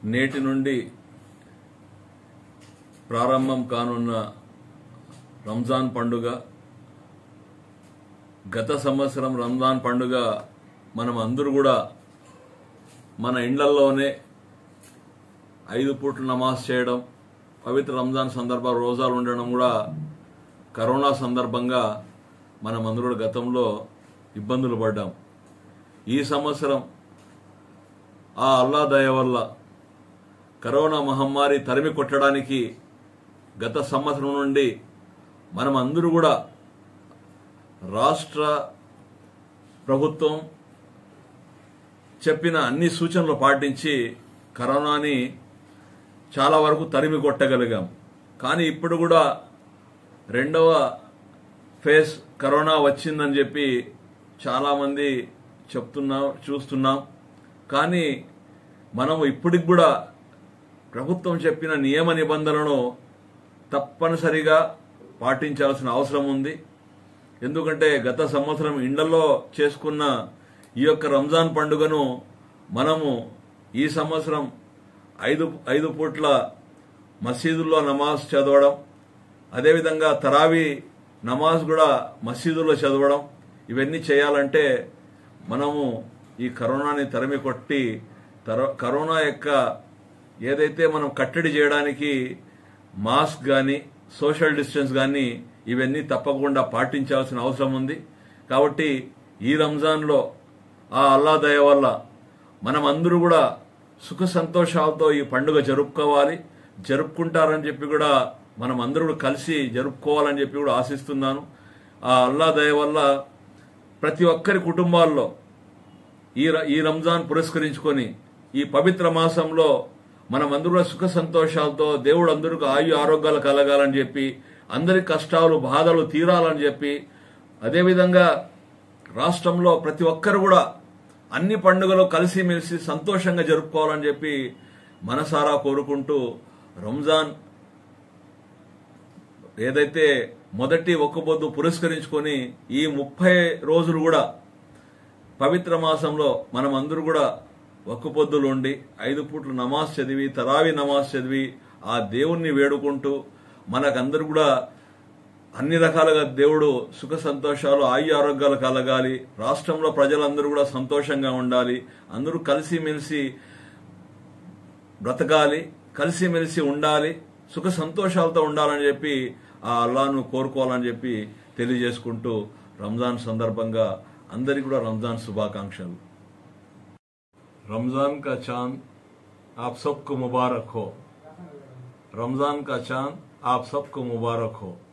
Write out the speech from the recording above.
నేటి నుండి ప్రారంభం కానున్న రంజాన్ పండుగ గత సంవత్సరం రంజాన్ పండుగ మనం అందరూ కూడా మన ఇండ్లల్లోనే ఐదు పూట్ల నమాజ్ చేయడం పవిత్ర రంజాన్ సందర్భ రోజాలు ఉండడం కూడా కరోనా సందర్భంగా మనం అందరూ కూడా గతంలో ఇబ్బందులు పడ్డాం ఈ సంవత్సరం ఆ అల్లా దయ వల్ల కరోనా మహమ్మారి తరిమి కొట్టడానికి గత సంవత్సరం నుండి మనం అందరూ కూడా రాష్ట్ర ప్రభుత్వం చెప్పిన అన్ని సూచనలు పాటించి కరోనాని చాలా వరకు తరిమి కొట్టగలిగాం కానీ ఇప్పుడు కూడా రెండవ ఫేజ్ కరోనా వచ్చిందని చెప్పి చాలామంది చెప్తున్నాం చూస్తున్నాం కానీ మనం ఇప్పటికి కూడా ప్రభుత్వం చెప్పిన నియమ నిబంధనలను తప్పనిసరిగా పాటించాల్సిన అవసరం ఉంది ఎందుకంటే గత సంవత్సరం ఇండ్లలో చేసుకున్న ఈ యొక్క రంజాన్ పండుగను మనము ఈ సంవత్సరం ఐదు ఐదు పూట్ల మసీదుల్లో నమాజ్ చదవడం అదేవిధంగా తరావీ నమాజ్ కూడా మసీదుల్లో చదవడం ఇవన్నీ చేయాలంటే మనము ఈ కరోనాని తరిమి కొట్టి తర- కరోనా యొక్క ఏదైతే మనం కట్టడి చేయడానికి మాస్క్ కానీ సోషల్ డిస్టెన్స్ కానీ ఇవన్నీ తప్పకుండా పాటించాల్సిన అవసరం ఉంది కాబట్టి ఈ రంజాన్లో ఆ అల్లా దయ వల్ల మనం అందరూ కూడా సుఖ సంతోషాలతో ఈ పండుగ జరుపుకోవాలి జరుపుకుంటారని చెప్పి కూడా మనం అందరూ కూడా కలిసి జరుపుకోవాలని చెప్పి కూడా ఆశిస్తున్నాను ఆ అల్లా దయ వల్ల ప్రతి ఒక్కరి కుటుంబాల్లో ఈ ర- ఈ రంజాన్ పురస్కరించుకొని ఈ పవిత్ర మాసంలో మనం అందరూ కూడా సుఖ సంతోషాలతో దేవుడు అందరికీ ఆయు ఆరోగ్యాలు కలగాలని చెప్పి అందరి కష్టాలు బాధలు తీరాలని చెప్పి అదేవిధంగా రాష్ట్రంలో ప్రతి ఒక్కరు కూడా అన్ని పండుగలు కలిసిమెలిసి సంతోషంగా జరుపుకోవాలని చెప్పి మనసారా కోరుకుంటూ రంజాన్ ఏదైతే మొదటి ఒక్కబొద్దు పురస్కరించుకొని ఈ ముప్పై రోజులు కూడా పవిత్ర మాసంలో మనం అందరూ కూడా ఒక్క పొద్దులు ఉండి ఐదు పూట్లు నమాజ్ చదివి తరావి నమాజ్ చదివి ఆ దేవుణ్ణి వేడుకుంటూ మనకందరూ కూడా అన్ని రకాలుగా దేవుడు సుఖ సంతోషాలు ఆయు ఆరోగ్యాలు కలగాలి రాష్ట్రంలో ప్రజలందరూ కూడా సంతోషంగా ఉండాలి అందరూ కలిసిమెలిసి బ్రతకాలి కలిసిమెలిసి ఉండాలి సుఖ సంతోషాలతో ఉండాలని చెప్పి ఆ అల్లాను కోరుకోవాలని చెప్పి తెలియజేసుకుంటూ రంజాన్ సందర్భంగా అందరికీ కూడా రంజాన్ శుభాకాంక్షలు रमजान का चांद आप सबको मुबारक हो रमजान का चांद आप सबको मुबारक हो